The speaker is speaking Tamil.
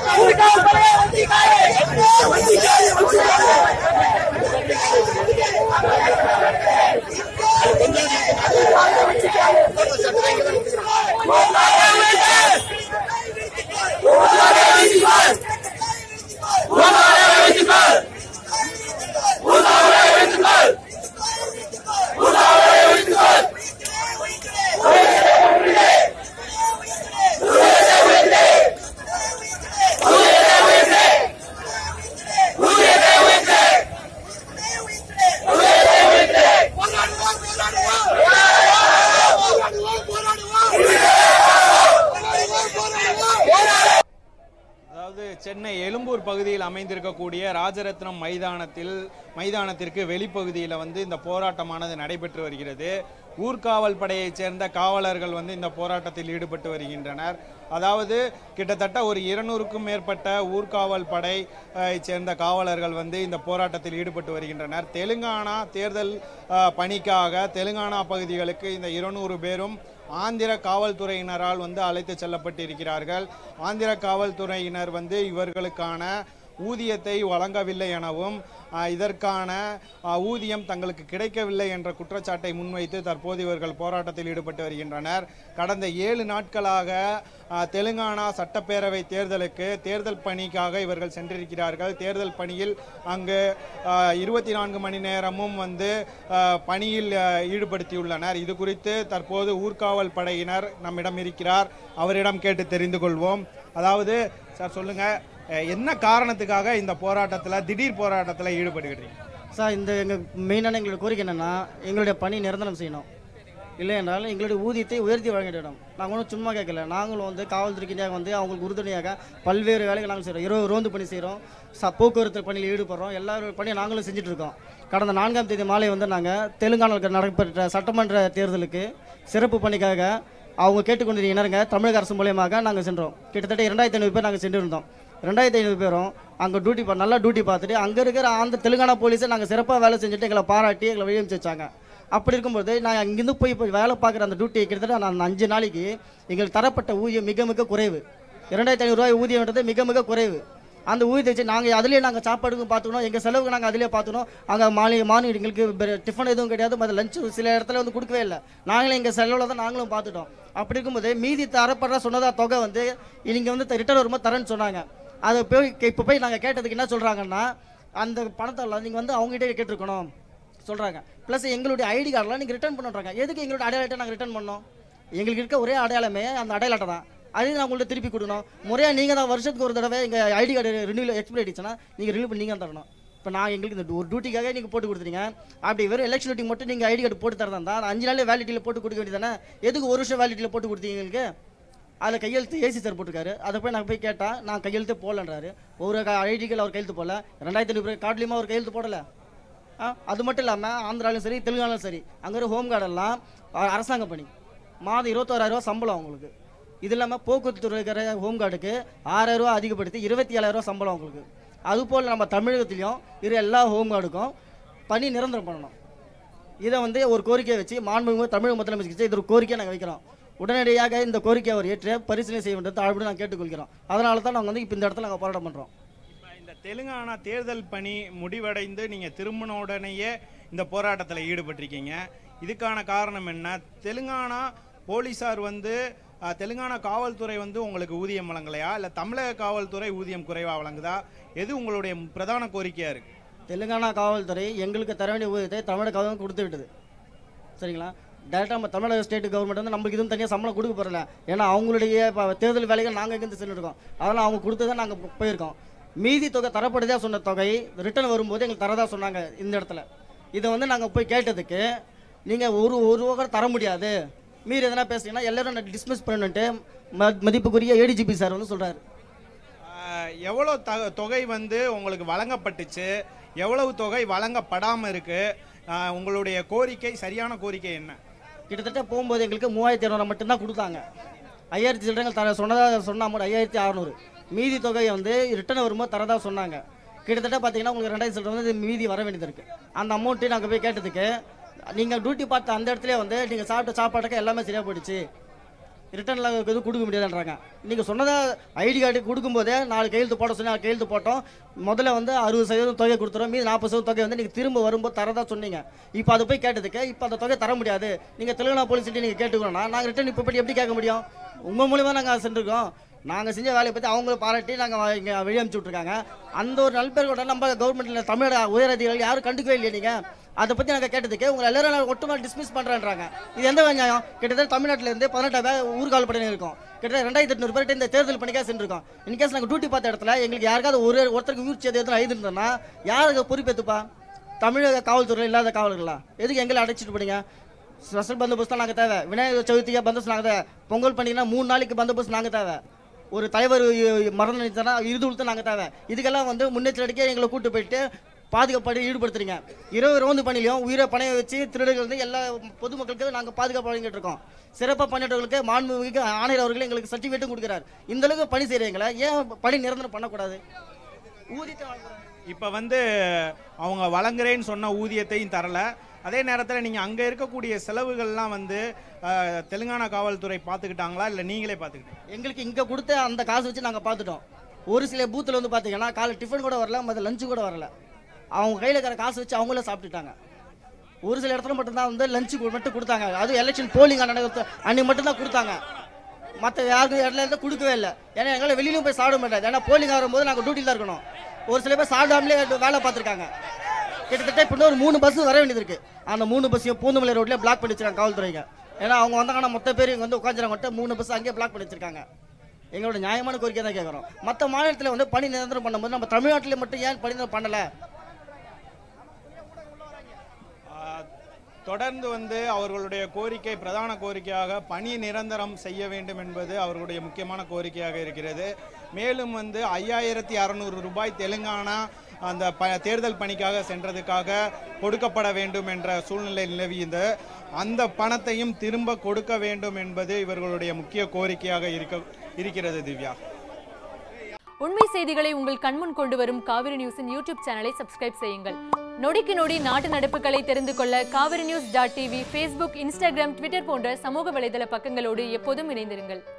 அதாவது சென்னை எழும்பூர் பகுதியில் அமைந்திருக்கக்கூடிய ராஜரத்னம் மைதானத்தில் மைதானத்திற்கு வெளிப்பகுதியில் வந்து இந்த போராட்டமானது நடைபெற்று வருகிறது ஊர்காவல் படையைச் சேர்ந்த காவலர்கள் வந்து இந்த போராட்டத்தில் ஈடுபட்டு வருகின்றனர் அதாவது கிட்டத்தட்ட ஒரு இருநூறுக்கும் மேற்பட்ட ஊர்காவல் படை அஹ், சேர்ந்த காவலர்கள் வந்து இந்த போராட்டத்தில் ஈடுபட்டு வருகின்றனர் தெலுங்கானா தேர்தல் அஹ், பணிக்காக தெலுங்கானா பகுதிகளுக்கு இந்த இருநூறு பேரும் ஆந்திர காவல்துறையினரால் வந்து அழைத்து செல்லப்பட்டிருக்கிறார்கள் ஆந்திர காவல்துறையினர் வந்து இவர்களுக்கான ஊதியத்தை வழங்கவில்லை எனவும் ஆஹ், இதற்கான ஆஹ், ஊதியம் தங்களுக்கு கிடைக்கவில்லை என்ற குற்றச்சாட்டை முன்வைத்து தற்போது இவர்கள் போராட்டத்தில் ஈடுபட்டு வருகின்றனர் கடந்த ஏழு நாட்களாக ஆஹ், தெலுங்கானா சட்டப்பேரவை தேர்தலுக்கு தேர்தல் பணிக்காக இவர்கள் சென்றிருக்கிறார்கள் தேர்தல் பணியில் அங்கு இருபத்தி நான்கு மணி நேரமும் வந்து ஆஹ், பணியில் ஆஹ், ஈடுபடுத்தியுள்ளனர் இது குறித்து தற்போது ஊர்காவல் படையினர் நம்மிடம் இருக்கிறார் அவரிடம் கேட்டு தெரிந்து கொள்வோம் அதாவது சார் சொல்லுங்க அஹ், என்ன காரணத்துக்காக இந்த போராட்டத்தில் திடீர் போராட்டத்தில் ஈடுபட்டுக்கிட்டீங்க சார் இந்த எங்கள் மெயினான எங்களோட கோரிக்கை என்னென்னா எங்களுடைய பணி நிரந்தரம் செய்யணும் இல்லை என்றால் எங்களுடைய ஊதியத்தை உயர்த்தி வழங்கிடணும் நாங்கள் ஒன்றும் சும்மா கேட்கல நாங்களும் வந்து காவல்துறைக்காக வந்து அவங்களுக்கு உறுதுணையாக பல்வேறு வேலைகள் நாங்கள் செய்கிறோம் இரவு ரோந்து பணி செய்கிறோம் ச போக்குவரத்து பணியில் ஈடுபடுறோம் எல்லா பணியும் நாங்களும் செஞ்சுட்டு இருக்கோம் கடந்த நான்காம் தேதி மாலை வந்து நாங்கள் தெலுங்கானாவில் நடைபெற்ற சட்டமன்ற தேர்தலுக்கு சிறப்பு பணிக்காக அவங்க கேட்டுக்கொண்டிருக்கிறாங்க தமிழக அரசு மூலியமாக நாங்கள் சென்றோம் கிட்டத்தட்ட இரண்டாயிரத்தி ஐநூறு பேர் நாங்கள் சென்றிருந்தோம் ரெண்டாயிரத்தி ஐநூறு பேரும் அங்கே டியூட்டி பா நல்லா டியூட்டி பார்த்துட்டு அங்கே இருக்கிற அந்த தெலுங்கானா போலீஸை நாங்கள் சிறப்பாக வேலை செஞ்சுட்டு எங்களை பாராட்டி எங்களை வெளியமிச்சு வச்சாங்க அப்படி இருக்கும்போது நாங்கள் அங்கேருந்து போய் போய் வேலை பார்க்குற அந்த டியூட்டி கிட்டத்தட்ட நான் அந்த அஞ்சு நாளைக்கு எங்களுக்கு தரப்பட்ட ஊதியம் மிக மிக குறைவு இரண்டாயிரத்தி ஐநூறுரூவாய் ஊதியம்ன்றது மிக மிக குறைவு அந்த ஊதியத்தை வச்சு நாங்கள் அதிலே நாங்கள் சாப்பாடுக்கும் பார்த்துக்கணும் எங்கள் செலவுக்கு நாங்கள் அதிலே பார்த்துக்கணும் அங்கே மார்னிங் மார்னிங் எங்களுக்கு பெ- டிஃபன் எதுவும் கிடையாது மற்ற லஞ்சு சில இடத்துல வந்து கொடுக்கவே இல்லை நாங்களே எங்கள் செலவில் தான் நாங்களும் பார்த்துட்டோம் அப்படி இருக்கும்போது மீதி தரப்படுற சொன்னதா தொகை வந்து நீங்கள் வந்து ரிட்டர்ன் வரும்போது தரேன்னு சொன்னாங்க அதை போய் இப்போ போய் நாங்கள் கேட்டதுக்கு என்ன சொல்கிறாங்கன்னா அந்த பணத்தை நீங்கள் வந்து அவங்ககிட்ட கேட்டிருக்கணும் சொல்கிறாங்க ப்ளஸ் எங்களுடைய ஐடி கார்டெலாம் நீங்கள் ரிட்டர்ன் பண்ணுறாங்க எதுக்கு எங்களுடைய அடையாளத்தை நாங்கள் ரிட்டர்ன் பண்ணோம் எங்களுக்கு இருக்க ஒரே அடையாளமே அந்த அடையாள அட்டை தான் அதையும் நான் உங்கள்ட்ட திருப்பி கொடுக்கணும் முறையாக நீங்கள் தான் வருஷத்துக்கு ஒரு தடவை எங்கள் ஐடி கார்டு ரினியூல் எக்ஸ்பிரி ஆயிடுச்சுன்னா நீங்கள் ரினியூ பண்ணி நீங்கள் தான் தரணும் இப்போ நான் எங்களுக்கு இந்த ஒரு டியூட்டிக்காக நீங்கள் போட்டு கொடுத்துறீங்க அப்படி வெறும் எலெக்ஷன் டியூட்டி மட்டும் நீங்கள் ஐடி கார்டு போட்டு தரதா இருந்தால் அஞ்சு நாள் வேலிட்டியில் போட்டு கொடுக்க வேண்டியதானே எதுக்கு ஒரு வருஷம் வேலிட்டியில் போட்டு கொடுத்தீங்க எங்களுக்கு அதில் கையெழுத்து ஏசி சார் போட்டிருக்காரு அதை போய் நான் போய் கேட்டால் நான் கையெழுத்தே போடலன்றாரு ஒரு ஐடிகள் அவர் கையெழுத்து போடல ரெண்டாயிரத்தி ஐநூறு கார்டுலையுமா அவர் கையெழுத்து போடலை ஆ அது மட்டும் இல்லாமல் ஆந்திராலும் சரி தெலுங்கானாலும் சரி அங்கே இருக்கிற ஹோம் கார்டெல்லாம் அ- அரசாங்க பணி மாதம் இருபத்தோராயிரரூவா சம்பளம் அவங்களுக்கு இது இல்லாமல் போக்குவரத்து துறை இருக்கிற ஹோம் கார்டுக்கு ஆறாயிரரூவா அதிகப்படுத்தி இருபத்தி ஏழாயிரரூவா சம்பளம் அவங்களுக்கு அதுபோல் நம்ம தமிழகத்திலையும் இரு எல்லா ஹோம் கார்டுக்கும் பணி நிரந்தரம் பண்ணணும் இதை வந்து ஒரு கோரிக்கையை வச்சு மாண்புமிகு தமிழக முதலமைச்சர் இது ஒரு கோரிக்கையை நாங்கள் வைக்கிறோம் உடனடியாக இந்த கோரிக்கையை அவர் ஏற்று பரிசீலனை செய்ய வேண்டியது தாழ்வு நாங்கள் கேட்டுக்கொள்கிறோம் அதனால தான் நாங்கள் வந்து இப்போ இந்த இடத்துல நாங்கள் போராட்டம் பண்ணுறோம் இப்ப இந்த தெலுங்கானா தேர்தல் பணி முடிவடைந்து நீங்க திரும்பின உடனேயே இந்த போராட்டத்தில் ஈடுபட்டிருக்கீங்க இதுக்கான காரணம் என்ன தெலுங்கானா போலீசார் வந்து அஹ், தெலுங்கானா காவல்துறை வந்து உங்களுக்கு ஊதியம் வழங்கலையா இல்லை தமிழக காவல்துறை ஊதியம் குறைவாக வழங்குதா எது உங்களுடைய பிரதான கோரிக்கையா இருக்கு தெலுங்கானா காவல்துறை எங்களுக்கு தர வேண்டிய ஊதியத்தை தமிழக கவர்மெண்ட் கொடுத்து விட்டது சரிங்களா டேரெக்டாக நம்ம தமிழக ஸ்டேட் கவர்மெண்ட் வந்து நம்மளுக்கு இதுவும் தனியாக சம்பளம் கொடுக்க போகிறல ஏன்னா அவங்களுடைய இப்போ தேர்தல் வேலைகள் நாங்கள் இருந்து சென்றுருக்கோம் அதெல்லாம் அவங்க கொடுத்து தான் நாங்கள் போயிருக்கோம் மீதி தொகை தரப்படுதா சொன்ன தொகை ரிட்டர்ன் வரும்போது எங்களுக்கு தரதா சொன்னாங்க இந்த இடத்துல இதை வந்து நாங்கள் போய் கேட்டதுக்கு நீங்கள் ஒரு ஒரு ரூபா தர முடியாது மீறி எதனா பேசுனீங்கன்னா எல்லாரும் டிஸ்மிஸ் பண்ணிட்டு ம- மதிப்புக்குரிய ஏடிஜிபி சார் வந்து சொல்கிறாரு அஹ், எவ்வளோ த தொகை வந்து உங்களுக்கு வழங்கப்பட்டுச்சு எவ்வளவு தொகை வழங்கப்படாமல் இருக்கு அஹ், உங்களுடைய கோரிக்கை சரியான கோரிக்கை என்ன கிட்டத்தட்ட போகும்போது எங்களுக்கு மூவாயிரத்தி இரநூறு மட்டும்தான் கொடுத்தாங்க ஐயாயிரத்தி சில்லறங்கள் தர சொன்னதாக சொன்ன அமௌண்ட் ஐயாயிரத்தி அறநூறு மீதி தொகையை வந்து ரிட்டர்ன் வரும்போது தரதா சொன்னாங்க கிட்டத்தட்ட பார்த்தீங்கன்னா உங்களுக்கு ரெண்டாயிரத்தி சில்லற வந்து மீதி வர வேண்டியது இருக்குது அந்த அமௌண்ட்டு நாங்கள் போய் கேட்டதுக்கு நீங்கள் டியூட்டி பார்த்த அந்த இடத்துல வந்து நீங்கள் சாப்பிட்ட சாப்பாட்டுக்கு எல்லாமே சரியாக போயிடுச்சு ரிட்டர்னில் எதுவும் கொடுக்க முடியாதுன்றாங்க நீங்கள் சொன்னதை ஐடி கார்டு கொடுக்கும்போதே நாலு கையெழுத்து போட சொன்னால் கையெழுத்து போட்டோம் முதல்ல வந்து அறுபது சதவீதம் தொகை கொடுத்துறோம் மீது நாற்பது சதவீதம் தொகை வந்து நீங்கள் திரும்ப வரும்போது தரதா சொன்னீங்க இப்போ அதை போய் கேட்டதுக்கு இப்போ அந்த தொகை தர முடியாது நீங்கள் தெலுங்கானா போலீஸ்கிட்ட நீங்கள் கேட்டுக்கணும்னா நாங்கள் ரிட்டர்ன் இப்போ பற்றி எப்படி கேட்க முடியும் உங்கள் மூலியமா நாங்கள் சென்றிருக்கோம் நாங்கள் செஞ்ச வேலையை பற்றி அவங்கள பாராட்டி நாங்கள் இங்கே வெளியே அனுப்பிச்சு விட்ருக்காங்க அந்த ஒரு நல்பேர் கூட நம்ம கவர்மெண்ட்டில் தமிழோட உயர் அதிகாரிகள் யாரும் கண்டுக்கவே இல்லையா நீங்கள் அதை பற்றி நாங்கள் கேட்டதுக்கு உங்களை எல்லாரும் நான் ஒட்டுமொத்த டிஸ்மிஸ் பண்ணுறேன்றாங்க இது எந்த நியாயம் கிட்டத்தட்ட தமிழ்நாட்டில் இருந்து பதினெட்டாம் பேர் ஊர்கால் படையினர் இருக்கும் கிட்டத்தட்ட ரெண்டாயிரத்தி எட்நூறு பேர்கிட்ட இந்த தேர்தல் பணிக்காக சென்றிருக்கோம் இன்கேஸ் நாங்கள் டியூட்டி பார்த்த இடத்துல எங்களுக்கு யாருக்காவது ஒரு ஒருத்தருக்கு உயிர் சேதம் எதுவும் எழுதிருந்தோம்னா யாருக்கு பொறுப்பேற்றுப்பா தமிழக காவல்துறையில் இல்லாத காவலர்களா எதுக்கு எங்களை அடைச்சிட்டு போனீங்க ஸ்பெஷல் பந்தோபஸ்து தான் நாங்கள் தேவை விநாயகர் சதுர்த்தியா பந்தோபஸ்து நாங்கள் தேவை பொங்கல் பண்டிகைனா மூணு நாளைக்கு பந்தோபஸ்து நாங்கள் தேவை ஒரு தலைவர் மரணம் நினைச்சா இறுதி உளுத்த நாங்கள் தேவை இதுக்கெல்லாம் வந்து முன்னெச்சரிக்கையாக எங்களை கூட்டு போயிட்டு பாதுகாப்பாடு ஈடுபடுத்துறீங்க இரவு ரோந்து பணிலையும் உயிரை பணைய வச்சு திருடர்கள் வந்து எல்லா பொதுமக்களுக்கு நாங்கள் பாதுகாப்பு வழங்கிட்டு இருக்கோம் சிறப்பாக பண்ணிட்டவர்களுக்கு மாண்புமிகு ஆணையர் அவர்கள் எங்களுக்கு சர்டிஃபிகேட்டும் கொடுக்குறாரு இந்த அளவுக்கு பணி செய்கிறீங்களா ஏன் பணி நிரந்தரம் பண்ணக்கூடாது ஊதியத்தை வழங்குறாங்க இப்போ வந்து அவங்க வழங்குறேன்னு சொன்ன ஊதியத்தையும் தரல அதே நேரத்தில் நீங்கள் அங்கே இருக்கக்கூடிய செலவுகள்லாம் வந்து அஹ், தெலுங்கானா காவல்துறை பார்த்துக்கிட்டாங்களா இல்லை நீங்களே பார்த்துக்கிட்டீங்க எங்களுக்கு இங்கே கொடுத்த அந்த காசு வச்சு நாங்கள் பார்த்துட்டோம் ஒரு சில பூத்தில் வந்து பார்த்தீங்கன்னா காலை டிஃபன் கூட வரல மற்ற லஞ்சு கூட வரல அவங்க கையில் இருக்கிற காசு வச்சு அவங்களே சாப்பிட்டுட்டாங்க ஒரு சில இடத்துல மட்டும்தான் வந்து லஞ்சு மட்டும் கொடுத்தாங்க அதுவும் எலெக்ஷன் போலிங் நடக்கிறது அன்னைக்கு மட்டும்தான் கொடுத்தாங்க மற்ற யாருக்கும் இடத்துல இருந்து கொடுக்கவே இல்லை ஏன்னா எங்களால் வெளியிலும் போய் சாப்பிட முடியாது ஏன்னா போலிங் ஆகும்போது நாங்கள் டியூட்டியில் தான் இருக்கணும் ஒரு சில பேர் சாப்பிடாமலே வேலை பார்த்துருக்காங்க கிட்டத்தட்ட இப்போ ஒரு மூணு பஸ் வர வேண்டியது இருக்கு அந்த மூணு பஸ்ஸையும் பூந்தமல்லி ரோட்லேயே பிளாக் பண்ணி வச்சிருக்காங்க காவல்துறைங்க ஏன்னா அவங்க வந்தாங்கன்னா மொத்த பேர் இங்கே வந்து உட்காந்துறாங்க மூணு பஸ் அங்கேயே பிளாக் பண்ணி வச்சிருக்காங்க எங்களோட நியாயமான கோரிக்கை தான் கேட்குறோம் மற்ற மாநிலத்தில் வந்து பணி நிரந்தரம் பண்ணும்போது நம்ம தமிழ்நாட்டில் மட்டும் ஏன் பணி நிரந்தரம் பண்ணலை ஆஹ், தொடர்ந்து வந்து அவர்களுடைய கோரிக்கை பிரதான கோரிக்கையாக பணி நிரந்தரம் செய்ய வேண்டும் என்பது அவர்களுடைய முக்கியமான கோரிக்கையாக இருக்கிறது மேலும் வந்து ஐயாயிரத்தி அறநூறு ரூபாய் தெலுங்கானா அந்த ப தேர்தல் பணிக்காக சென்றதுக்காக கொடுக்கப்பட வேண்டும் என்ற சூழ்நிலை நிலவியது அந்த பணத்தையும் திரும்ப கொடுக்க வேண்டும் என்பது இவர்களுடைய முக்கிய கோரிக்கையாக இருக்க இருக்கிறது திவ்யா உண்மை செய்திகளை உங்கள் கண்முன் கொண்டு வரும் காவிரி நியூஸின் யூடியூப் சேனலை சப்ஸ்கிரைப் செய்யுங்கள் நொடிக்கு நொடி நாட்டு நடப்புகளை தெரிந்து கொள்ள Kaveri news dot TV Facebook Instagram Twitter போன்ற சமூக வலைதள பக்கங்களோடு எப்போதும் இணைந்திருங்கள்